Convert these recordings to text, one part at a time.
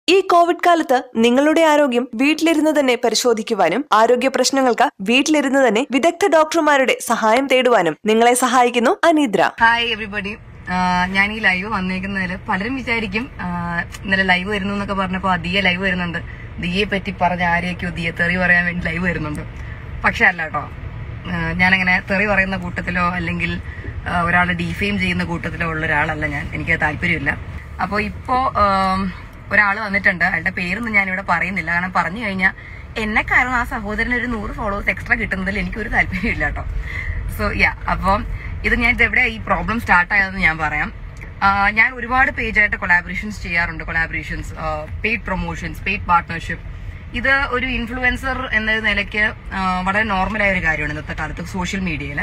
ഈ കോവിഡ് കാലത്ത് നിങ്ങളുടെ ആരോഗ്യം വീട്ടിലിരുന്ന് തന്നെ പരിശോധിക്കുവാനും ആരോഗ്യ പ്രശ്നങ്ങൾക്ക് വീട്ടിലിരുന്ന് തന്നെ വിദഗ്ധ ഡോക്ടർമാരുടെ സഹായം തേടുവാനും നിങ്ങളെ സഹായിക്കുന്നു അനിദ്ര ഹായ് എവറിബഡി ഞാൻ ഈ ലൈവ് വന്നേക്കുന്നതിൽ പലരും വിചാരിക്കും ആ, ഇന്നലെ ലൈവ് വരുന്നു എന്നൊക്കെ പറഞ്ഞപ്പോൾ ദിയ ലൈവ് വരുന്നുണ്ട് ദിയെ പറ്റി പറഞ്ഞ ആരെയൊക്കെയോ ദിയെ തെറി പറയാൻ വേണ്ടി ലൈവ് വരുന്നുണ്ട് പക്ഷെ അല്ല കേട്ടോ ആ, ഞാനങ്ങനെ തെറി പറയുന്ന കൂട്ടത്തിലോ അല്ലെങ്കിൽ ആ, ഒരാളെ ഡീഫെയിം ചെയ്യുന്ന കൂട്ടത്തിലോ ഉള്ള ഒരാളല്ല ഞാൻ എനിക്ക് താല്പര്യമില്ല അപ്പോൾ ഇപ്പോ ഒരാൾ വന്നിട്ടുണ്ട് അയാളുടെ പേരൊന്നും ഞാനിവിടെ പറയുന്നില്ല കാരണം പറഞ്ഞു കഴിഞ്ഞാൽ എന്നെ കാരണം ആ സഹോദരന് ഒരു നൂറ് ഫോളോവേഴ്സ് എക്സ്ട്രാ കിട്ടുന്നതിൽ എനിക്കൊരു താല്പര്യമില്ല കേട്ടോ സോ യാ അപ്പം ഇത് ഞാൻ ഇത് എവിടെ ഈ പ്രോബ്ലം സ്റ്റാർട്ട് ആയതെന്ന് ഞാൻ പറയാം ആ, ഞാൻ ഒരുപാട് പേജായിട്ട് കൊളാബറേഷൻസ് ചെയ്യാറുണ്ട് collaborations paid promotions paid partnership ഇത് ഒരു ഇൻഫ്ലുവൻസർ എന്ന നിലയ്ക്ക് ആ, വളരെ നോർമലായ ഒരു കാര്യമാണ് ഇന്നത്തെ കാലത്ത് സോഷ്യൽ മീഡിയയിൽ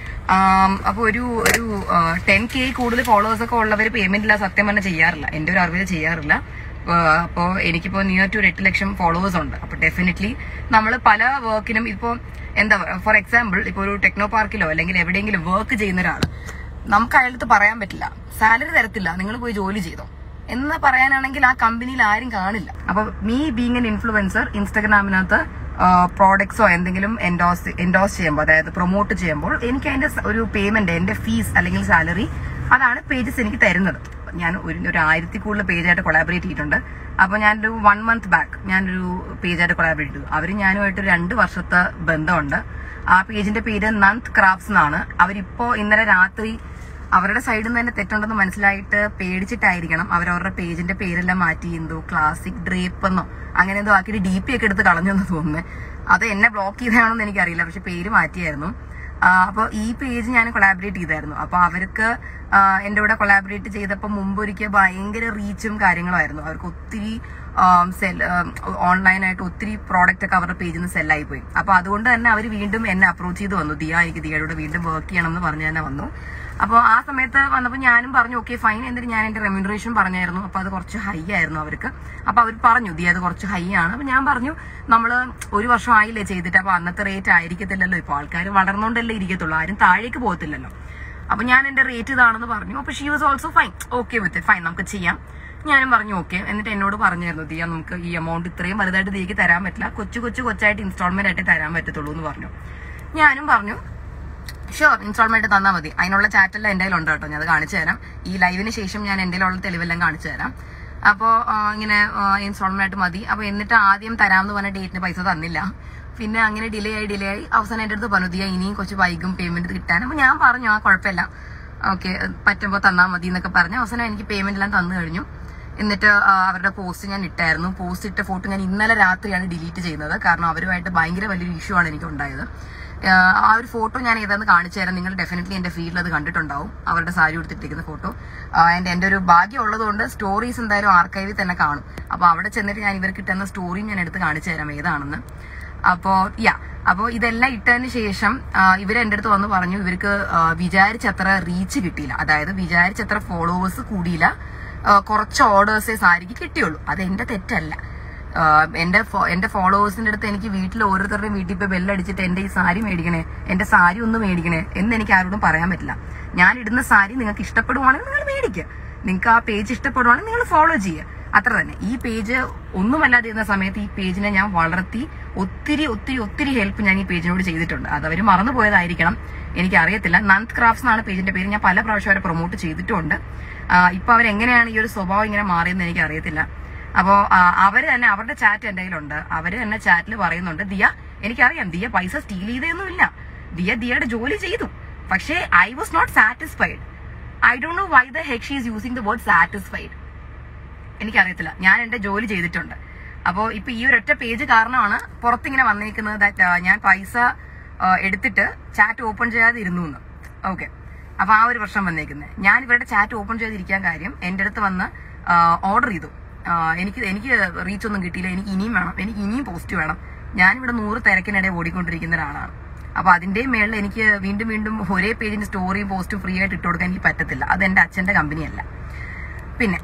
അപ്പോൾ ഒരു ഒരു ടെൻ കെ കൂടുതൽ ഫോളോവേഴ്സ് ഒക്കെ ഉള്ളവർ പേയ്മെന്റ് ഇല്ല സത്യം പറഞ്ഞാൽ ചെയ്യാറില്ല എൻ്റെ ഒരു അറിവിൽ ചെയ്യാറില്ല അപ്പോൾ എനിക്കിപ്പോൾ നിയർ ടു ഒരു എട്ട് ലക്ഷം ഫോളോവേഴ്സ് ഉണ്ട് അപ്പോൾ ഡെഫിനറ്റ്ലി നമ്മൾ പല വർക്കിനും ഇപ്പോൾ എന്താ ഫോർ എക്സാമ്പിൾ ഇപ്പോൾ ഒരു ടെക്നോ പാർക്കിലോ അല്ലെങ്കിൽ എവിടെയെങ്കിലും വർക്ക് ചെയ്യുന്ന ഒരാൾ നമുക്ക് അയാളത്ത് പറയാൻ പറ്റില്ല സാലറി തരത്തില്ല നിങ്ങൾ പോയി ജോലി ചെയ്തോ എന്ന് പറയാനാണെങ്കിൽ ആ കമ്പനിയിൽ ആരും കാണില്ല അപ്പൊ മീ ബീങ് എൻ ഇൻഫ്ലുവൻസർ ഇൻസ്റ്റാഗ്രാമിനകത്ത് പ്രോഡക്ട്സോ എന്തെങ്കിലും എൻഡോസ് എൻഡോസ് ചെയ്യുമ്പോൾ അതായത് പ്രൊമോട്ട് ചെയ്യുമ്പോൾ എനിക്ക് അതിന്റെ സ- ഒരു പേയ്മെന്റ് എന്റെ ഫീസ് അല്ലെങ്കിൽ സാലറി അതാണ് പേജസ് എനിക്ക് തരുന്നത് ഞാൻ ഒരു ഒരു ആയിരത്തി കൂടുതൽ പേജായിട്ട് കൊളാബറേറ്റ് ചെയ്തിട്ടുണ്ട് അപ്പോൾ ഞാനൊരു വൺ മന്ത് ബാക്ക് ഞാനൊരു പേജായിട്ട് കൊളാബറേറ്റ് ചെയ്തു അവർ ഞാനുമായിട്ട് ഒരു രണ്ട് വർഷത്തെ ബന്ധമുണ്ട് ആ പേജിന്റെ പേര് നന്ത് ക്രാഫ്റ്റ്സ് എന്നാണ് അവരിപ്പോ ഇന്നലെ രാത്രി അവരുടെ സൈഡിൽ നിന്ന് തന്നെ തെറ്റുണ്ടെന്ന് മനസ്സിലായിട്ട് പേടിച്ചിട്ടായിരിക്കണം അവരവരുടെ പേജിന്റെ പേരെല്ലാം മാറ്റി എന്തോ ക്ലാസിക് ഡ്രേപ്പ് എന്നോ അങ്ങനെ എന്തോ ആക്കിയിട്ട് ഡി പി ഒക്കെ എടുത്ത് കളഞ്ഞെന്ന് തോന്നുന്നത് അത് എന്നെ ബ്ലോക്ക് ചെയ്താണെന്ന് എനിക്കറിയില്ല പക്ഷെ പേര് മാറ്റിയായിരുന്നു അപ്പോൾ ഈ പേജ് ഞാൻ കൊളാബറേറ്റ് ചെയ്തായിരുന്നു അപ്പോൾ അവർക്ക് ആ, എൻ്റെ കൂടെ കൊളാബറേറ്റ് ചെയ്തപ്പോൾ മുമ്പ് ഒരിക്കൽ ഭയങ്കര റീച്ചും കാര്യങ്ങളുമായിരുന്നു അവർക്ക് ഒത്തിരി സെൽ ഓൺലൈനായിട്ട് ഒത്തിരി പ്രോഡക്റ്റ് ഒക്കെ അവരുടെ പേജിൽ നിന്ന് സെല്ലായി പോയി അപ്പോൾ അതുകൊണ്ട് തന്നെ അവർ വീണ്ടും എന്നെ അപ്രോച്ച് ചെയ്ത് വന്നു ദിയ എനിക്ക് ദിയയുടെ കൂടെ വീണ്ടും വർക്ക് ചെയ്യണം എന്ന് പറഞ്ഞ് തന്നെ വന്നു അപ്പോൾ ആ സമയത്ത് വന്നപ്പോൾ ഞാനും പറഞ്ഞു ഓക്കെ ഫൈൻ എന്നിട്ട് ഞാൻ എൻ്റെ റെമ്യൂണറേഷൻ പറഞ്ഞായിരുന്നു അപ്പോൾ അത് കുറച്ച് ഹൈ ആയിരുന്നു അവർക്ക് അപ്പോൾ അവർ പറഞ്ഞു ദിയ അത് കുറച്ച് ഹൈ ആണ് അപ്പോൾ ഞാൻ പറഞ്ഞു നമ്മൾ ഒരു വർഷം ആയില്ലേ ചെയ്തിട്ട് അപ്പോൾ അന്നത്തെ റേറ്റ് ആയിരിക്കത്തില്ലല്ലോ ഇപ്പോൾ ആൾക്കാർ വളർന്നുകൊണ്ടല്ലേ ഇരിക്കത്തുള്ളൂ ആരും താഴേക്ക് പോകത്തില്ലല്ലോ അപ്പൊ ഞാൻ എന്റെ റേറ്റ് ഇതാണെന്ന് പറഞ്ഞു അപ്പൊ she was also fine okay with fine നമുക്ക് ചെയ്യാം ഞാനും പറഞ്ഞു ഓക്കെ എന്നിട്ട് എന്നോട് പറഞ്ഞായിരുന്നു ദിയ നമുക്ക് ഈ എമൗണ്ട് ഇത്രയും വലുതായിട്ട് ദിയക്ക് തരാൻ പറ്റില്ല കൊച്ചു കൊച്ചു കൊച്ചായിട്ട് ഇൻസ്റ്റാൾമെന്റ് ആയിട്ട് തരാൻ പറ്റത്തുള്ളൂ എന്ന് പറഞ്ഞു ഞാനും പറഞ്ഞു ഷുവർ ഇൻസ്റ്റാൾമെന്റ് തന്നാൽ മതി അതിനുള്ള ചാറ്റെല്ലാം എൻ്റെ കയ്യിലുണ്ട് കേട്ടോ ഞാൻ അത് കാണിച്ചു തരാം ഈ ലൈവിന് ശേഷം ഞാൻ എൻ്റെ കയ്യിലുള്ള തെളിവെല്ലാം കാണിച്ചു തരാം അപ്പോൾ ഇങ്ങനെ ഇൻസ്റ്റാൾമെന്റ് ആയിട്ട് മതി അപ്പോൾ എന്നിട്ട് ആദ്യം തരാമെന്ന് പറഞ്ഞ ഡേറ്റിന് പൈസ തന്നില്ല പിന്നെ അങ്ങനെ ഡിലേ ആയി ഡിലേ ആയി അവസാനം എൻ്റെ അടുത്ത് പറഞ്ഞു ദിയ ഇനിയും കുറച്ച് വൈകും പേയ്മെന്റ് കിട്ടാൻ അപ്പോൾ ഞാൻ പറഞ്ഞു ആ കുഴപ്പമില്ല ഓക്കെ പറ്റുമ്പോൾ തന്നാൽ മതി എന്നൊക്കെ പറഞ്ഞു അവസാനം എനിക്ക് പേയ്മെന്റ് എല്ലാം തന്നു കഴിഞ്ഞു എന്നിട്ട് ആ, അവരുടെ പോസ്റ്റ് ഞാൻ ഇട്ടായിരുന്നു പോസ്റ്റ് ഇട്ട ഫോട്ടോ ഞാൻ ഇന്നലെ രാത്രിയാണ് ഡിലീറ്റ് ചെയ്യുന്നത് കാരണം അവരുമായിട്ട് ഭയങ്കര വലിയൊരു ഇഷ്യൂ ആണ് എനിക്ക് ഉണ്ടായത് ആ, ആ ഒരു ഫോട്ടോ ഞാൻ ഏതാന്ന് കാണിച്ചു തരാം നിങ്ങൾ ഡെഫിനറ്റ്ലി എന്റെ ഫീൽഡിൽ അത് കണ്ടിട്ടുണ്ടാവും അവരുടെ സാരി ഉടുത്തിട്ടിരിക്കുന്ന ഫോട്ടോ ആൻഡ് എന്റെ ഒരു ഭാഗ്യം ഉള്ളതുകൊണ്ട് സ്റ്റോറീസ് എന്തായാലും ആർക്കൈവിൽ തന്നെ കാണും അപ്പൊ അവിടെ ചെന്നിട്ട് ഞാൻ ഇവർക്ക് കിട്ടുന്ന സ്റ്റോറിയും ഞാൻ എടുത്ത് കാണിച്ചു തരാം ഏതാണെന്ന് അപ്പോ യാ അപ്പോ ഇതെല്ലാം ഇട്ടതിന് ശേഷം ഇവർ എന്റെ അടുത്ത് വന്ന് പറഞ്ഞു ഇവർക്ക് ആ, വിചാരിച്ചത്ര റീച്ച് കിട്ടിയില്ല അതായത് വിചാരിച്ചത്ര ഫോളോവേഴ്സ് കൂടിയില്ല ആ, കുറച്ച് ഓർഡേഴ്സേ സാരിക്ക് കിട്ടിയുള്ളൂ അത് എന്റെ തെറ്റല്ല ആഹ് എന്റെ ഫോ- എന്റെ ഫോളോവേഴ്സിന്റെ അടുത്ത് എനിക്ക് വീട്ടിൽ ഓരോരുത്തരുടെയും വീട്ടിൽ പോയി ബെല്ലടിച്ചിട്ട് എന്റെ ഈ സാരി മേടിക്കണേ എന്റെ സാരി ഒന്ന് മേടിക്കണേ എന്ന് എനിക്ക് ആരോടും പറയാൻ പറ്റില്ല ഞാൻ ഇടുന്ന സാരി നിങ്ങൾക്ക് ഇഷ്ടപ്പെടുവാണെങ്കിൽ നിങ്ങൾ മേടിക്കുക നിങ്ങൾക്ക് ആ പേജ് ഇഷ്ടപ്പെടുവാണെങ്കിൽ നിങ്ങൾ ഫോളോ ചെയ്യുക അത്ര തന്നെ ഈ പേജ് ഒന്നുമല്ലാതെ ഇരുന്ന സമയത്ത് ഈ പേജിനെ ഞാൻ വളർത്തി ഒത്തിരി ഒത്തിരി ഒത്തിരി ഹെൽപ്പ് ഞാൻ ഈ പേജിനോട് ചെയ്തിട്ടുണ്ട് അത് അവർ മറന്നു പോയതായിരിക്കണം എനിക്ക് അറിയത്തില്ല നന്ത് ക്രാഫ്റ്റ്സ് എന്നാണ് പേജിന്റെ പേര് ഞാൻ പല പ്രാവശ്യം അവരെ പ്രൊമോട്ട് ചെയ്തിട്ടുണ്ട് ആഹ് ഇപ്പൊ അവരെങ്ങനെയാണ് ഈ ഒരു സ്വഭാവം ഇങ്ങനെ മാറിയെന്ന് എനിക്ക് അറിയത്തില്ല അപ്പോ ആ, അവര് തന്നെ അവരുടെ ചാറ്റ് എന്റെ കയ്യിലുണ്ട് അവര് തന്നെ ചാറ്റിൽ പറയുന്നുണ്ട് ദിയ എനിക്കറിയാം ദിയ പൈസ സ്റ്റീൽ ചെയ്തൊന്നുമില്ല ദിയ ദിയയുടെ ജോലി ചെയ്തു പക്ഷേ I was not satisfied I don't know why the heck she is using the word satisfied എനിക്കറിയത്തില്ല ഞാൻ എന്റെ ജോലി ചെയ്തിട്ടുണ്ട് അപ്പോൾ ഇപ്പൊ ഈ ഒരൊറ്റ പേജ് കാരണമാണ് പുറത്തിങ്ങനെ വന്നിരിക്കുന്നത് that, ആ, ഞാൻ പൈസ ആ, എടുത്തിട്ട് ചാറ്റ് ഓപ്പൺ ചെയ്യാതെ ഇരുന്നു എന്ന് ഓക്കെ അപ്പൊ ആ ഒരു പ്രശ്നം വന്നേക്കുന്നത് ഞാൻ ഇവരുടെ ചാറ്റ് ഓപ്പൺ ചെയ്തിരിക്കാൻ കാര്യം എന്റെ അടുത്ത് വന്ന് ഓർഡർ ചെയ്തു ആ, എനിക്ക് എനിക്ക് റീച്ച് ഒന്നും കിട്ടിയില്ല എനിക്ക് ഇനിയും വേണം എനിക്ക് ഇനിയും പോസ്റ്റ് വേണം ഞാനിവിടെ നൂറ് തിരക്കിനിടെ ഓടിക്കൊണ്ടിരിക്കുന്ന ഒരാളാണ് അപ്പൊ അതിന്റെയും മേളിൽ എനിക്ക് വീണ്ടും വീണ്ടും ഒരേ പേജിന്റെ സ്റ്റോറിയും പോസ്റ്റും ഫ്രീ ആയിട്ട് ഇട്ട് കൊടുക്കാൻ എനിക്ക് പറ്റത്തില്ല അത് എന്റെ അച്ഛന്റെ കമ്പനിയല്ല പിന്നെ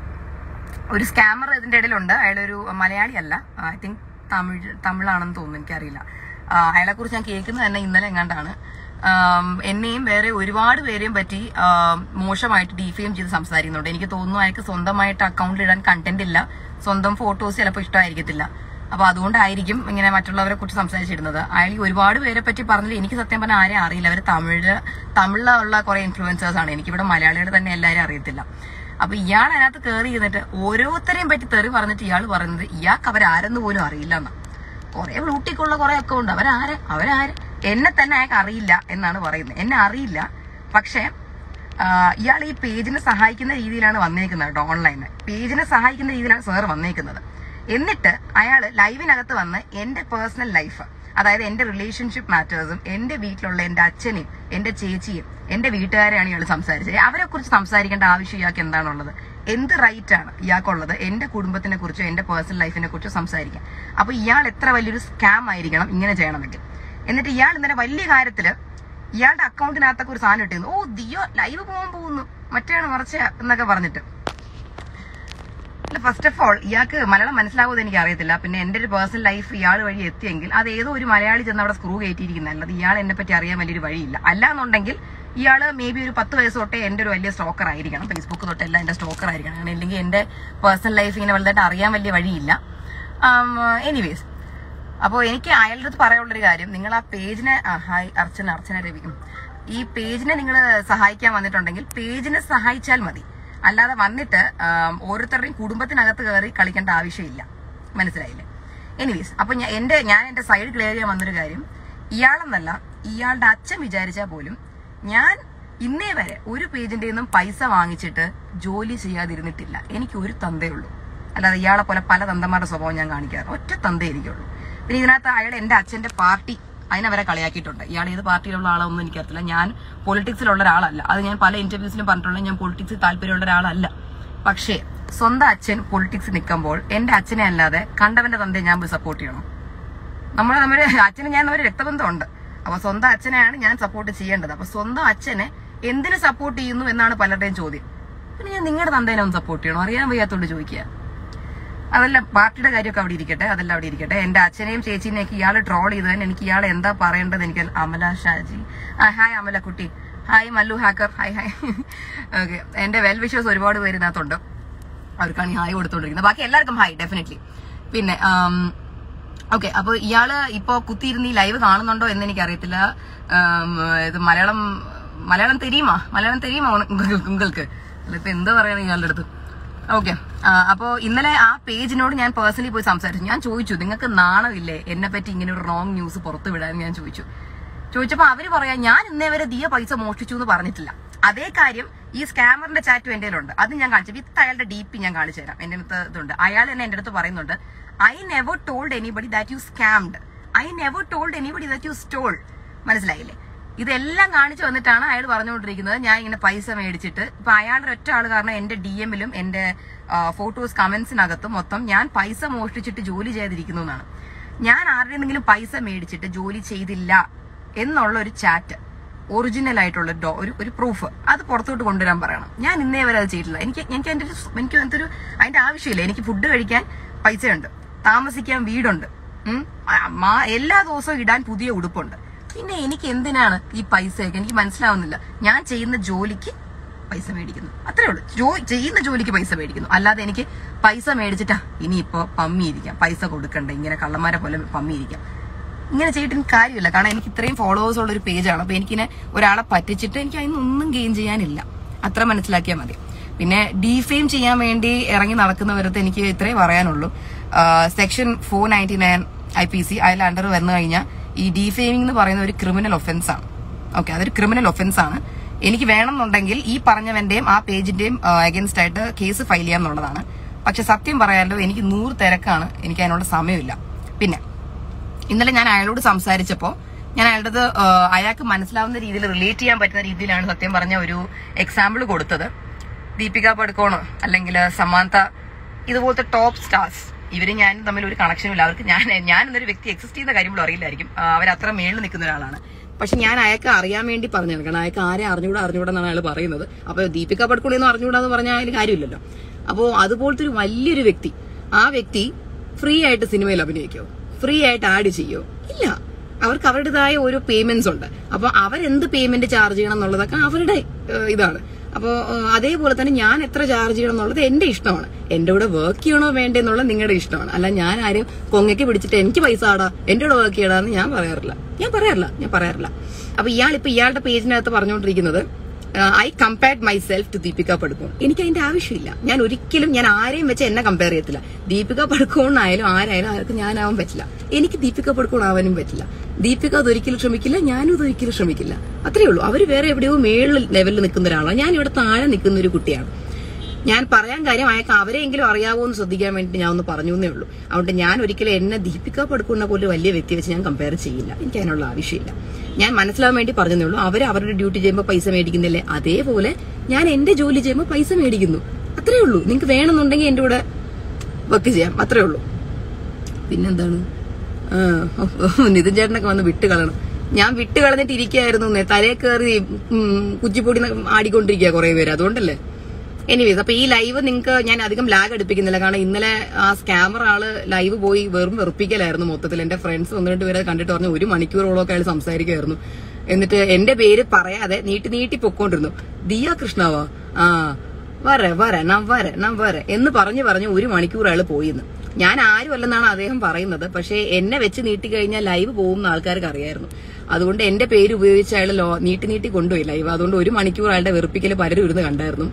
ഒരു സ്കാമർ ഇതിന്റെ ഇടയിലുണ്ട് അയാളൊരു മലയാളി അല്ല ഐ തിങ്ക് തമിഴ് തമിഴാണെന്ന് തോന്നുന്നു എനിക്കറിയില്ല അയാളെ കുറിച്ച് ഞാൻ കേൾക്കുന്നത് തന്നെ ഇന്നലെ എങ്ങാണ്ടാണ് ആം, എന്നെയും വേറെ ഒരുപാട് പേരെയും പറ്റി ആം, മോശമായിട്ട് ഡിഫെയിം ചെയ്ത് സംസാരിക്കുന്നുണ്ട് എനിക്ക് തോന്നുന്നു അയാൾക്ക് സ്വന്തമായിട്ട് അക്കൗണ്ടിൽ ഇടാൻ കണ്ടന്റ് ഇല്ല സ്വന്തം ഫോട്ടോസ് ചിലപ്പോൾ ഇഷ്ടമായിരിക്കത്തില്ല അപ്പൊ അതുകൊണ്ടായിരിക്കും ഇങ്ങനെ മറ്റുള്ളവരെ കുറിച്ച് സംസാരിച്ചിരുന്നത് അയാൾ ഈ ഒരുപാട് പേരെ പറ്റി പറഞ്ഞില്ല എനിക്ക് സത്യം പറഞ്ഞാൽ ആരെയും അറിയില്ല അവർ തമിഴ് തമിഴിലുള്ള കുറെ ഇൻഫ്ലുവൻസേഴ്സ് ആണ് എനിക്കിവിടെ മലയാളികൾ തന്നെ എല്ലാവരും അറിയത്തില്ല അപ്പൊ ഇയാൾ അതിനകത്ത് കയറി ഇരുന്നിട്ട് ഓരോരുത്തരെയും പറ്റി തെറി പറഞ്ഞിട്ട് ഇയാൾ പറയുന്നത് ഇയാൾക്ക് അവരാരെന്ന് പോലും അറിയില്ല എന്നാ കുറെ ബ്ലൂട്ടിക്കുള്ള കുറെ ഒക്കെ ഉണ്ട് അവരാര് അവരാര് എന്നെ തന്നെ അയാൾക്ക് അറിയില്ല എന്നാണ് പറയുന്നത് എന്നെ അറിയില്ല പക്ഷേ ഇയാൾ ഈ പേജിനെ സഹായിക്കുന്ന രീതിയിലാണ് വന്നേക്കുന്നത് കേട്ടോ ഓൺലൈനിൽ പേജിനെ സഹായിക്കുന്ന രീതിയിലാണ് സാർ വന്നേക്കുന്നത് എന്നിട്ട് അയാൾ ലൈവിനകത്ത് വന്ന് എന്റെ പേഴ്സണൽ ലൈഫ് അതായത് എന്റെ റിലേഷൻഷിപ്പ് മാറ്റേഴ്സും എന്റെ വീട്ടിലുള്ള എന്റെ അച്ഛനെയും എന്റെ ചേച്ചിയും എന്റെ വീട്ടുകാരെയാണ് ഇയാൾ സംസാരിച്ചത് അവരെ കുറിച്ച് സംസാരിക്കേണ്ട ആവശ്യം ഇയാൾക്ക് എന്താണുള്ളത് എന്ത് റൈറ്റ് ആണ് ഇയാൾക്കുള്ളത് എന്റെ കുടുംബത്തിനെ കുറിച്ചോ എന്റെ പേഴ്സണൽ ലൈഫിനെ കുറിച്ചോ സംസാരിക്കാൻ അപ്പൊ ഇയാൾ എത്ര വലിയൊരു സ്കാം ആയിരിക്കണം ഇങ്ങനെ ചെയ്യണമെങ്കിൽ എന്നിട്ട് ഇയാൾ ഇന്നലെ വലിയ കാര്യത്തില് ഇയാളുടെ അക്കൗണ്ടിനകത്തൊക്കെ ഒരു സാധനം ഇട്ടിരുന്നു ഓ ദിയോ ലൈവ് പോകാൻ പോകുന്നു മറ്റേയാണ് മറിച്ച എന്നൊക്കെ പറഞ്ഞിട്ട് ഫസ്റ്റ് ഓഫ് ഓൾ ഇയാൾക്ക് മലയാളം മനസ്സിലാവുമെന്ന് എനിക്ക് അറിയത്തില്ല പിന്നെ എന്റെ ഒരു പേഴ്സണൽ ലൈഫ് ഇയാൾ വഴി എത്തിയെങ്കിൽ അത് ഏതോ ഒരു മലയാളി ചെന്ന് അവിടെ സ്ക്രൂ കയറ്റിയിരിക്കുന്ന അല്ലാതെ ഇയാൾ എന്നെ പറ്റി അറിയാൻ വലിയൊരു വഴിയില്ല അല്ലാന്നുണ്ടെങ്കിൽ ഇയാൾ മേ ബി ഒരു പത്ത് വയസ്സ് തൊട്ടേ എന്റെ ഒരു വലിയ സ്റ്റോക്കർ ആയിരിക്കണം ഫേസ്ബുക്ക് തൊട്ടെല്ലാം എന്റെ സ്റ്റോക്കർ ആയിരിക്കണം അങ്ങനെ ഇല്ലെങ്കിൽ എന്റെ പേഴ്സണൽ ലൈഫ് ഇങ്ങനെ വലുതായിട്ട് അറിയാൻ വലിയ വഴിയില്ല എനിവേസ് അപ്പോൾ എനിക്ക് അയാളുടെ അടുത്ത് പറയാനുള്ളൊരു കാര്യം നിങ്ങൾ ആ പേജിനെ ആ, ഹായ് അർച്ചന അർച്ചന രവി ഉം. ഈ പേജിനെ നിങ്ങൾ സഹായിക്കാൻ വന്നിട്ടുണ്ടെങ്കിൽ പേജിനെ സഹായിച്ചാൽ മതി അല്ലാതെ വന്നിട്ട് ആം, ഓരോരുത്തരുടെയും കുടുംബത്തിനകത്ത് കയറി കളിക്കേണ്ട ആവശ്യമില്ല മനസ്സിലായില്ലേ എനിവേസ് അപ്പൊ ഞാൻ എന്റെ ഞാൻ എന്റെ സൈഡ് ക്ലിയർ ചെയ്യാൻ വന്നൊരു കാര്യം ഇയാളെന്നല്ല ഇയാളുടെ അച്ഛൻ വിചാരിച്ചാൽ പോലും ഞാൻ ഇന്നേ വരെ ഒരു പേജിന്റെ നിന്നും പൈസ വാങ്ങിച്ചിട്ട് ജോലി ചെയ്യാതിരുന്നിട്ടില്ല എനിക്ക് ഒരു തന്തേ ഉള്ളൂ അല്ലാതെ ഇയാളെ പോലെ പല തന്തന്മാരുടെ സ്വഭാവം ഞാൻ കാണിക്കാറ് ഒറ്റ തന്തേ എനിക്കുള്ളൂ പിന്നെ ഇതിനകത്ത് അയാൾ എന്റെ അച്ഛന്റെ പാർട്ടി അതിനെ വരെ കളിയാക്കിയിട്ടുണ്ട് ഇയാൾ ഏത് പാർട്ടിയിലുള്ള ആളൊന്നും എനിക്കറിയില്ല ഞാൻ പൊളിറ്റിക്സിലുള്ള ഒരാളല്ല അത് ഞാൻ പല ഇന്റർവ്യൂസിലും പറഞ്ഞിട്ടുള്ള ഞാൻ പൊളിറ്റിക്സിൽ താല്പര്യമുള്ള ഒരാളല്ല പക്ഷേ സ്വന്തം അച്ഛൻ പൊളിറ്റിക്സ് നിൽക്കുമ്പോൾ എന്റെ അച്ഛനെ അല്ലാതെ കണ്ടവന്റെ തന്തയെ ഞാൻ പോയി സപ്പോർട്ട് ചെയ്യണം നമ്മൾ നമ്മുടെ അച്ഛന് ഞാൻ ഒരു രക്തബന്ധമുണ്ട് അപ്പൊ സ്വന്തം അച്ഛനെയാണ് ഞാൻ സപ്പോർട്ട് ചെയ്യേണ്ടത് അപ്പൊ സ്വന്തം അച്ഛനെ എന്തിനു സപ്പോർട്ട് ചെയ്യുന്നു എന്നാണ് പലരുടെയും ചോദ്യം പിന്നെ ഞാൻ നിങ്ങളുടെ തന്തേനെ ഒന്ന് സപ്പോർട്ട് ചെയ്യണം അറിയാൻ വയ്യാത്തോണ്ട് ചോദിക്കുക അതല്ല പാർട്ടിയുടെ കാര്യമൊക്കെ അവിടെ ഇരിക്കട്ടെ അതെല്ലാം അവിടെ ഇരിക്കട്ടെ എന്റെ അച്ഛനെയും ചേച്ചീനെയൊക്കെ ഇയാൾ ട്രോൾ ചെയ്തതിന് എനിക്ക് ഇയാൾ എന്താ പറയേണ്ടത് എനിക്ക് അമല ഷാജി ആ, ഹായ് അമല കുട്ടി hi Mallu hacker hi hi okay എന്റെ വെൽ വിഷേഴ്സ് ഒരുപാട് പേര് ഇതിനകത്തുണ്ട് അവർക്കാണ് ഈ ഹായ് കൊടുത്തോണ്ടിരിക്കുന്നത് ബാക്കി എല്ലാവർക്കും ഹായ് ഡെഫിനറ്റ്ലി പിന്നെ ഓക്കെ അപ്പൊ ഇയാള് ഇപ്പൊ കുത്തിയിരുന്ന് ഈ ലൈവ് കാണുന്നുണ്ടോ എന്ന് എനിക്ക് അറിയത്തില്ല ഇത് മലയാളം മലയാളം തെരിയുമാ മലയാളം തെരിയുമാ ഉങ്ങൾക്ക് ഇപ്പൊ എന്താ പറയണ ഇയാളുടെ അടുത്ത് ഓക്കെ അപ്പോ ഇന്നലെ ആ പേജിനോട് ഞാൻ പേഴ്സണലി പോയി സംസാരിച്ചു ഞാൻ ചോദിച്ചു നിങ്ങൾക്ക് നാണമില്ലേ എന്നെ പറ്റി ഇങ്ങനെ ഒരു റോങ് ന്യൂസ് പുറത്തു വിടാൻ ഞാൻ ചോദിച്ചു ചോദിച്ചപ്പോ അവര് പറയാ ഞാൻ ഇന്നേ വരെ ദിയ പൈസ മോഷ്ടിച്ചു എന്ന് പറഞ്ഞിട്ടില്ല അതേ കാര്യം ഈ സ്കാമറിന്റെ ചാറ്റും എന്റെ ഉണ്ട് അത് ഞാൻ കാണിച്ചു വിത്ത് അയാളുടെ ഡി പി ഞാൻ കാണിച്ചു തരാം എന്റെ അടുത്ത് ഇതുണ്ട് അയാൾ തന്നെ എന്റെ അടുത്ത് പറയുന്നുണ്ട് I never told anybody that you scammed I never told anybody that you stole മനസ്സിലായില്ലേ ഇതെല്ലാം കാണിച്ചു വന്നിട്ടാണ് അയാൾ പറഞ്ഞുകൊണ്ടിരിക്കുന്നത് ഞാൻ ഇങ്ങനെ പൈസ മേടിച്ചിട്ട് ഇപ്പൊ അയാളുടെ ഒറ്റ ആള് കാരണം എന്റെ ഡി എമ്മിലും എന്റെ ഫോട്ടോസ് കമന്റ്സിനകത്തും മൊത്തം ഞാൻ പൈസ മോഷ്ടിച്ചിട്ട് ജോലി ചെയ്തിരിക്കുന്നു എന്നാണ് ഞാൻ ആരുടെയെങ്കിലും പൈസ മേടിച്ചിട്ട് ജോലി ചെയ്തില്ല എന്നുള്ള ഒരു ചാറ്റ് ഒറിജിനൽ ആയിട്ടുള്ള ഡോ ഒരു ഒരു പ്രൂഫ് അത് പുറത്തോട്ട് കൊണ്ടുവരാൻ പറയണം ഞാൻ ഇന്നേ വരെ അത് ചെയ്തിട്ടില്ല എനിക്ക് എനിക്ക് അതിന്റെ ഒരു- എനിക്ക് അങ്ങനത്തെ ഒരു അതിന്റെ ആവശ്യമില്ല എനിക്ക് ഫുഡ് കഴിക്കാൻ പൈസയുണ്ട് താമസിക്കാൻ വീടുണ്ട് ഉം. ആ, മാ- എല്ലാ ദിവസവും ഇടാൻ പുതിയ ഉടുപ്പുണ്ട് പിന്നെ എനിക്ക് എന്തിനാണ് ഈ പൈസയൊക്കെ എനിക്ക് മനസ്സിലാവുന്നില്ല ഞാൻ ചെയ്യുന്ന ജോലിക്ക് പൈസ മേടിക്കുന്നു അത്രേ ഉള്ളൂ ജോ ചെയ്യുന്ന ജോലിക്ക് പൈസ മേടിക്കുന്നു അല്ലാതെ എനിക്ക് പൈസ മേടിച്ചിട്ടാ ഇനിയിപ്പോ പമ്മിയിരിക്കാം പൈസ കൊടുക്കണ്ട ഇങ്ങനെ കള്ളന്മാരെ പോലെ പമ്മിയിരിക്കാം ഇങ്ങനെ ചെയ്തിട്ട് എനിക്ക് കാര്യമില്ല കാരണം എനിക്ക് ഇത്രയും ഫോളോവേഴ്സ് ഉള്ള ഒരു പേജാണ് അപ്പൊ എനിക്കിനെ ഒരാളെ പറ്റിച്ചിട്ട് എനിക്ക് അതിന് ഒന്നും ഗെയിൻ ചെയ്യാനില്ല അത്ര മനസ്സിലാക്കിയാൽ മതി പിന്നെ ഡീഫെയിം ചെയ്യാൻ വേണ്ടി ഇറങ്ങി നടക്കുന്നവരത്ത് എനിക്ക് ഇത്രേ പറയാനുള്ളൂ section four ninety nine I P C അതിൽ അണ്ടർ വന്നു കഴിഞ്ഞാൽ ഈ ഡീഫെയിമിംഗ് എന്ന് പറയുന്ന ഒരു ക്രിമിനൽ ഒഫൻസ് ആണ് ഓക്കെ അതൊരു ക്രിമിനൽ ഒഫൻസ് ആണ് എനിക്ക് വേണമെന്നുണ്ടെങ്കിൽ ഈ പറഞ്ഞവന്റെയും ആ പേജിന്റെയും അഗേൻസ്റ്റ് ആയിട്ട് കേസ് ഫയൽ ചെയ്യാന്നുള്ളതാണ് പക്ഷെ സത്യം പറയാലോ എനിക്ക് നൂറ് തിരക്കാണ് എനിക്ക് അതിനുള്ള സമയമില്ല പിന്നെ ഇന്നലെ ഞാൻ അയാളോട് സംസാരിച്ചപ്പോ ഞാൻ അയാളുടെ അടുത്ത്, ആ, അയാൾക്ക് മനസ്സിലാവുന്ന രീതിയിൽ റിലേറ്റ് ചെയ്യാൻ പറ്റുന്ന രീതിയിലാണ് സത്യം പറഞ്ഞ ഒരു എക്സാമ്പിൾ കൊടുത്തത് ദീപിക പടുക്കോണോ അല്ലെങ്കിൽ സമാന്ത ഇതുപോലത്തെ ടോപ്പ് സ്റ്റാർസ് ഇവര് ഞാനും തമ്മിൽ ഒരു കണക്ഷനും ഇല്ല അവർക്ക് ഞാൻ ഞാൻ എന്നൊരു വ്യക്തി എക്സിസ്റ്റ് ചെയ്യുന്ന കാര്യം പോലും അറിയില്ലായിരിക്കും ആ, അവരത്ര മേളിൽ നിൽക്കുന്ന ഒരാളാണ് പക്ഷെ ഞാൻ അയാൾക്ക് അറിയാൻ വേണ്ടി പറഞ്ഞാണ് കാരണം അയാൾക്ക് ആരെ അറിഞ്ഞുകൂടാ അറിഞ്ഞുകൂടാ എന്നാണ് അയാൾ പറയുന്നത് അപ്പൊ ദീപിക പടുക്കോണി എന്ന് അറിഞ്ഞുകൂടാ എന്ന് പറഞ്ഞാൽ അതിൽ കാര്യമില്ലല്ലോ അപ്പോ അതുപോലത്തെ ഒരു വലിയൊരു വ്യക്തി ആ വ്യക്തി ഫ്രീ ആയിട്ട് സിനിമയിൽ അഭിനയിക്കോ ഫ്രീ ആയിട്ട് ആഡ് ചെയ്യോ ഇല്ല അവർക്ക് അവരുടേതായ ഓരോ പേയ്മെന്റ്സ് ഉണ്ട് അപ്പൊ അവരെന്ത് പേയ്മെന്റ് ചാർജ് ചെയ്യണം എന്നുള്ളതൊക്കെ അവരുടെ ഏഹ്, ഇതാണ് അപ്പോൾ അതേപോലെ തന്നെ ഞാൻ എത്ര ചാർജ് ചെയ്യണം എന്നുള്ളത് എന്റെ ഇഷ്ടമാണ് എന്റെ കൂടെ വർക്ക് ചെയ്യണോ വേണ്ടേ എന്നുള്ളത് നിങ്ങളുടെ ഇഷ്ടമാണ് അല്ല ഞാൻ ആരും കൊങ്ങയ്ക്ക് പിടിച്ചിട്ട് എനിക്ക് പൈസ ആടാ എന്റെ കൂടെ വർക്ക് ചെയ്യടാന്ന് ഞാൻ പറയാറില്ല ഞാൻ പറയാറില്ല ഞാൻ പറയാറില്ല അപ്പൊ ഇയാൾ ഇപ്പൊ ഇയാളുടെ പേജിനകത്ത് പറഞ്ഞുകൊണ്ടിരിക്കുന്നത് I compared myself to Deepika Padukone എനിക്ക് അതിന്റെ ആവശ്യമില്ല ഞാൻ ഒരിക്കലും ഞാൻ ആരെയും വെച്ച് എന്നെ കമ്പയർ ചെയ്യത്തില്ല ദീപിക പടുക്കോണായാലും ആരായാലും ആർക്ക് ഞാനാവാൻ പറ്റില്ല എനിക്ക് ദീപിക പടുക്കോൺ ആവാനും പറ്റില്ല ദീപിക അതൊരിക്കലും ശ്രമിക്കില്ല ഞാനും അതൊരിക്കലും ശ്രമിക്കില്ല അത്രേ ഉള്ളൂ അവർ വേറെ എവിടെയോ മേളിൽ ലെവലിൽ നിൽക്കുന്ന ഒരാളാണ് ഞാൻ ഇവിടെ താഴെ നിൽക്കുന്ന ഒരു കുട്ടിയാണ് ഞാൻ പറയാൻ കാര്യം അയാൾക്ക് അവരെങ്കിലും അറിയാവോ എന്ന് ശ്രദ്ധിക്കാൻ വേണ്ടി ഞാൻ ഒന്ന് പറഞ്ഞു എന്നേ ഉള്ളൂ അതുകൊണ്ട് ഞാൻ ഒരിക്കലും എന്നെ ദീപിക പടുക്കുന്ന പോലെ വലിയ വ്യക്തി വെച്ച് ഞാൻ കമ്പയർ ചെയ്യില്ല എനിക്ക് അതിനുള്ള ആവശ്യമില്ല ഞാൻ മനസ്സിലാവാൻ വേണ്ടി പറഞ്ഞതേ ഉള്ളൂ അവർ അവരുടെ ഡ്യൂട്ടി ചെയ്യുമ്പോൾ പൈസ മേടിക്കുന്നില്ലേ അതേപോലെ ഞാൻ എന്റെ ജോലി ചെയ്യുമ്പോൾ പൈസ മേടിക്കുന്നു അത്രേ ഉള്ളൂ നിങ്ങൾക്ക് വേണമെന്നുണ്ടെങ്കിൽ എന്റെ കൂടെ വർക്ക് ചെയ്യാം അത്രേ ഉള്ളൂ പിന്നെന്താണ് ആ, ഓ, ഓ, നിതിൻ ചേട്ടനൊക്കെ വന്ന് വിട്ട് കളയണം ഞാൻ വിട്ട് കളഞ്ഞിട്ട് ഇരിക്കുകയായിരുന്നു എന്നേ. തലേ കയറി ഉം, കുച്ചിപ്പൊടി ആടിക്കൊണ്ടിരിക്കുക കുറെ പേര് അതുകൊണ്ടല്ലേ എനിവേസ് അപ്പൊ ഈ ലൈവ് നിങ്ങൾക്ക് ഞാൻ അധികം ലാഗ് അടുപ്പിക്കുന്നില്ല കാരണം ഇന്നലെ ആ സ്കാമർ ആള് ലൈവ് പോയി വെറും വെറുപ്പിക്കലായിരുന്നു മൊത്തത്തിൽ എന്റെ ഫ്രണ്ട്സ് ഒന്ന് രണ്ട് പേരെ കണ്ടിട്ട് പറഞ്ഞു ഒരു മണിക്കൂറോളമൊക്കെ അയാൾ സംസാരിക്കുമായിരുന്നു എന്നിട്ട് എന്റെ പേര് പറയാതെ നീട്ടി നീട്ടി പൊക്കോണ്ടിരുന്നു ദിയ കൃഷ്ണവാ ആ വരെ വരെ നാം വരെ നാം വരെ എന്ന് പറഞ്ഞു പറഞ്ഞു ഒരു മണിക്കൂർ അയാൾ പോയിന്ന് ഞാൻ ആരും അല്ലെന്നാണ് അദ്ദേഹം പറയുന്നത് പക്ഷേ എന്നെ വെച്ച് നീട്ടി കഴിഞ്ഞാൽ ലൈവ് പോകുന്ന ആൾക്കാർക്ക് അറിയായിരുന്നു അതുകൊണ്ട് എന്റെ പേര് ഉപയോഗിച്ച് അയാൾ ലോ നീട്ടി നീട്ടി കൊണ്ടുപോയി ലൈവ് അതുകൊണ്ട് ഒരു മണിക്കൂർ അയാളുടെ വെറുപ്പിക്കൽ പലരും ഇരുന്ന് കണ്ടായിരുന്നു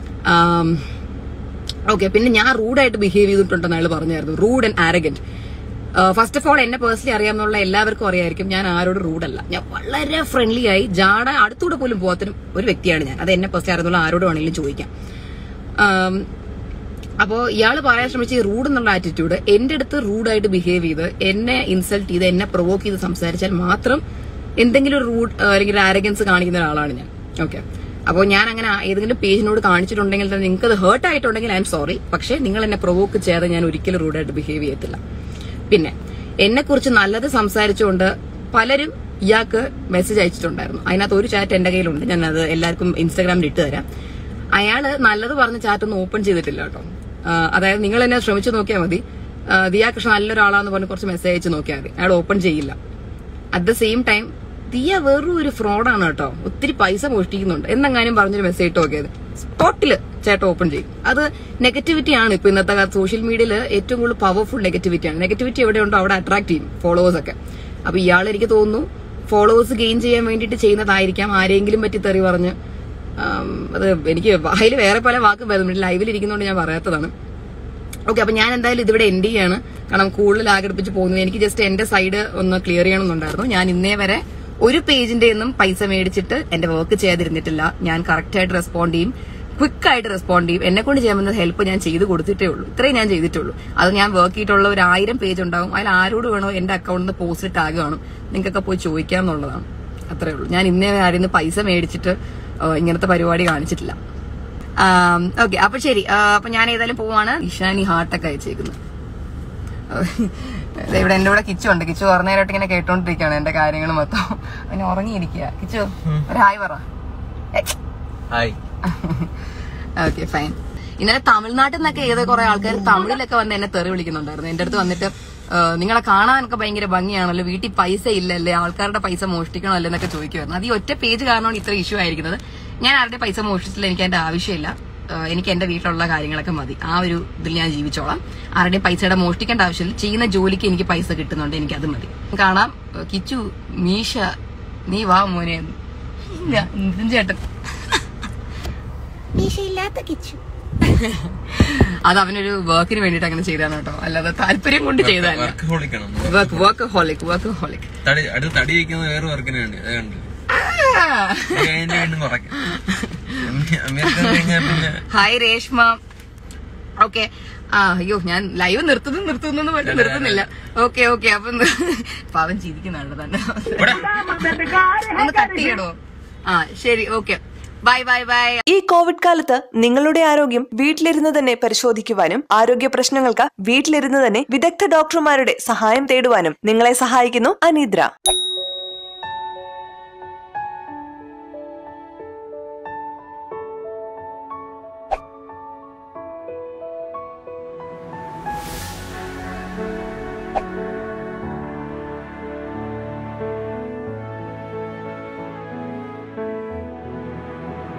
ഓക്കെ പിന്നെ ഞാൻ റൂഡായിട്ട് ബിഹേവ് ചെയ്തിട്ടുണ്ടെന്ന് അയാൾ പറഞ്ഞായിരുന്നു rude and arrogant first of all എന്നെ പേഴ്സണലി അറിയാമെന്നുള്ള എല്ലാവർക്കും അറിയായിരിക്കും ഞാൻ ആരോട് റൂഡല്ല ഞാൻ വളരെ ഫ്രണ്ട്ലി ആയി ജാട അടുത്തൂടെ പോലും പോകത്തിനും ഒരു വ്യക്തിയാണ് ഞാൻ അത് എന്നെ പേഴ്സണലി അറിയുന്നുള്ള ആരോട് വേണമെങ്കിലും ചോദിക്കാം ആം, അപ്പോ ഇയാൾ പറയാൻ ശ്രമിച്ച ഈ റൂഡ് എന്നുള്ള ആറ്റിറ്റ്യൂഡ് എന്റെ അടുത്ത് റൂഡായിട്ട് ബിഹേവ് ചെയ്ത് എന്നെ ഇൻസൾട്ട് ചെയ്ത് എന്നെ പ്രൊവോക്ക് ചെയ്ത് സംസാരിച്ചാൽ മാത്രം എന്തെങ്കിലും ഒരു റൂഡ് അല്ലെങ്കിൽ ആരഗൻസ് കാണിക്കുന്ന ഒരാളാണ് ഞാൻ ഓക്കെ അപ്പോൾ ഞാൻ അങ്ങനെ ഏതെങ്കിലും പേജിനോട് കാണിച്ചിട്ടുണ്ടെങ്കിൽ തന്നെ നിങ്ങൾക്ക് അത് ഹേർട്ട് ആയിട്ടുണ്ടെങ്കിൽ ഐ എം സോറി പക്ഷേ നിങ്ങൾ എന്നെ പ്രൊവോക്ക് ചെയ്യാതെ ഞാൻ ഒരിക്കലും റൂഡായിട്ട് ബിഹേവ് ചെയ്യത്തില്ല പിന്നെ എന്നെ കുറിച്ച് നല്ലത് സംസാരിച്ചുകൊണ്ട് പലരും ഇയാൾക്ക് മെസ്സേജ് അയച്ചിട്ടുണ്ടായിരുന്നു അതിനകത്ത് ഒരു ചാറ്റ് എന്റെ കയ്യിലുണ്ട് ഞാൻ അത് എല്ലാവർക്കും ഇൻസ്റ്റാഗ്രാമിൽ ഇട്ട് തരാം അയാള് നല്ലത് പറഞ്ഞ ചാറ്റ് ഒന്നും ഓപ്പൺ ചെയ്തിട്ടില്ല കേട്ടോ ആ, അതായത് നിങ്ങൾ എന്നെ ശ്രമിച്ചു നോക്കിയാൽ മതി ആ, ദിയ കൃഷ്ണ നല്ലൊരാളാന്ന് പറഞ്ഞ് കുറച്ച് മെസ്സേജ് അയച്ച് നോക്കിയാൽ മതി അയാൾ ഓപ്പൺ ചെയ്യില്ല at the same time Diya വെറും ഒരു ഫ്രോഡാണ് കേട്ടോ ഒത്തിരി പൈസ മോഷ്ടിക്കുന്നുണ്ട് എന്നെങ്ങാനും പറഞ്ഞൊരു മെസ്സേജ് ഇട്ട് നോക്കിയത് സ്പോട്ടില് ചേട്ടൻ ഓപ്പൺ ചെയ്യും അത് നെഗറ്റിവിറ്റി ആണ് ഇപ്പൊ ഇന്നത്തെ കാലത്ത് സോഷ്യൽ മീഡിയയിൽ ഏറ്റവും കൂടുതൽ പവർഫുൾ നെഗറ്റിവിറ്റി ആണ് നെഗറ്റിവിറ്റി എവിടെയുണ്ടോ അവിടെ അട്രാക്ട് ചെയ്യും ഫോളോവേഴ്സ് ഒക്കെ അപ്പൊ ഇയാൾ എനിക്ക് തോന്നുന്നു ഫോളോവേഴ്സ് ഗെയിൻ ചെയ്യാൻ വേണ്ടിയിട്ട് ചെയ്യുന്നതായിരിക്കാം ആരെങ്കിലും പറ്റി തെറി പറഞ്ഞ് ആം, അത് എനിക്ക് അതിൽ വേറെ പല വാക്കും വരുന്നുണ്ട് ലൈവിൽ ഇരിക്കുന്നതുകൊണ്ട് ഞാൻ പറയാത്തതാണ് ഓക്കെ അപ്പൊ ഞാൻ എന്തായാലും ഇതിവിടെ എൻഡ് ചെയ്യാണ് കാരണം കൂടുതൽ ആഘടിപ്പിച്ച് പോകുന്നത് എനിക്ക് ജസ്റ്റ് എന്റെ സൈഡ് ഒന്ന് ക്ലിയർ ചെയ്യണമെന്നുണ്ടായിരുന്നു ഞാൻ ഇന്നേ വരെ ഒരു പേജിന്റെ ഒന്നും പൈസ മേടിച്ചിട്ട് എന്റെ വർക്ക് ചെയ്യാതിരുന്നിട്ടില്ല ഞാൻ കറക്റ്റ് ആയിട്ട് റെസ്പോണ്ട് ചെയ്യും ക്വിക്ക് ആയിട്ട് റെസ്പോണ്ട് ചെയ്യും എന്നെ കൊണ്ട് ചെയ്യാൻ പറ്റുന്ന ഹെൽപ്പ് ഞാൻ ചെയ്ത് കൊടുത്തിട്ടേ ഉള്ളൂ ഇത്രയും ഞാൻ ചെയ്തിട്ടുള്ളൂ അത് ഞാൻ വർക്ക് ചെയ്തിട്ടുള്ള ഒരു ആയിരം പേജ് ഉണ്ടാവും അതിൽ ആരോട് വേണോ എന്റെ അക്കൗണ്ടിൽ നിന്ന് പോസ്റ്റ് ടാഗ് കാണും നിങ്ങൾക്കൊക്കെ പോയി ചോദിക്കാം എന്നുള്ളതാണ് അത്രേ ഉള്ളൂ ഞാൻ ഇന്നേ വരെ ആരും പൈസ മേടിച്ചിട്ട് ആ, ഇങ്ങനത്തെ പരിപാടി കാണിച്ചിട്ടില്ല ഓക്കെ അപ്പൊ ശരി ആ, അപ്പൊ ഞാൻ ഏതായാലും പോവാണ് ഇഷാനി ഹാർട്ടൊക്കെ അയച്ചേക്കുന്നത് ദേ ഇവിടെ എന്റെ കൂടെ കിച്ചു ഉണ്ട് കിച്ചു കുറേ നേരമായിട്ട് ഇങ്ങനെ കേട്ടോണ്ടിരിക്കുകയാണ് എന്റെ കാര്യങ്ങൾ മൊത്തം അവന് ഉറങ്ങിയിരിക്കുക കിച്ചു ഒരു ഹായ് പറ ഹായ് ഓക്കെ ഫൈൻ ഇന്നലെ തമിഴ്നാട്ടിൽ നിന്നൊക്കെ ഏതോ കുറെ ആൾക്കാർ തമിഴിലൊക്കെ വന്ന് എന്നെ തെറി വിളിക്കുന്നുണ്ടായിരുന്നു എന്റെ അടുത്ത് വന്നിട്ട് ആ, നിങ്ങളെ കാണാനൊക്കെ ഭയങ്കര ഭംഗിയാണല്ലോ വീട്ടിൽ പൈസ ഇല്ലല്ലേ ആൾക്കാരുടെ പൈസ മോഷ്ടിക്കണമല്ലോ എന്നൊക്കെ ചോദിക്കുമായിരുന്നു അത് ഈ ഒറ്റ പേജ് കാരണമാണ് ഇത്ര ഇഷ്യൂ ആയിരിക്കുന്നത് ഞാൻ ആരുടെ പൈസ മോഷ്ടിച്ചില്ല എനിക്ക് അതിന്റെ ആവശ്യമില്ല ആ, എനിക്ക് എന്റെ വീട്ടിലുള്ള കാര്യങ്ങളൊക്കെ മതി ആ ഒരു ഇതിൽ ഞാൻ ജീവിച്ചോളാം ആരുടെയും പൈസയുടെ മോഷ്ടിക്കേണ്ട ആവശ്യമില്ല ചെയ്യുന്ന ജോലിക്ക് എനിക്ക് പൈസ കിട്ടുന്നുണ്ട് എനിക്ക് അത് മതി കാണാം ആ, കിച്ചു മീശ നീ വാ മോനെ ഇല്ല നിതിൻ ചേട്ടൻ മീശയില്ലാത്ത കിച്ചു അത് അവനൊരു വർക്കിന് വേണ്ടിട്ട് അങ്ങനെ ചെയ്താണ് കേട്ടോ അല്ലാതെ താല്പര്യം കൊണ്ട് ചെയ്തതല്ല വർക്ക് ഹോളിക്കണം work workaholic workaholic തടി അടുത്ത് തടി വയ്ക്കുന്നത് വേറെ വർക്കിന് വേണ്ടി അത് കണ്ടില്ല അത് കഴിഞ്ഞിട്ട് വീണ്ടും കുറയ്ക്കാം അമേരിക്ക കഴിഞ്ഞാൽ പിന്നെ ഹായ് രേഷ്മ ഓക്കെ ആ അയ്യോ ഞാൻ ലൈവ് നിർത്തുന്നു നിർത്തുന്നു എന്ന് പറഞ്ഞ് നിർത്തുന്നില്ല ഓക്കെ ഓക്കെ അപ്പൊ എന്ത്? പാവം ചിരിക്കുന്നുണ്ട് തന്നെ ഒന്ന് കട്ട് ചെയ്യണോ ആ ശരി ഓക്കെ ബൈ ബൈ ബൈ ഈ കോവിഡ് കാലത്ത് നിങ്ങളുടെ ആരോഗ്യം വീട്ടിലിരുന്ന് തന്നെ പരിശോധിക്കുവാനും ആരോഗ്യ പ്രശ്നങ്ങൾക്ക് വീട്ടിലിരുന്ന് തന്നെ വിദഗ്ധ ഡോക്ടർമാരുടെ സഹായം തേടുവാനും നിങ്ങളെ സഹായിക്കുന്നു അനിദ്ര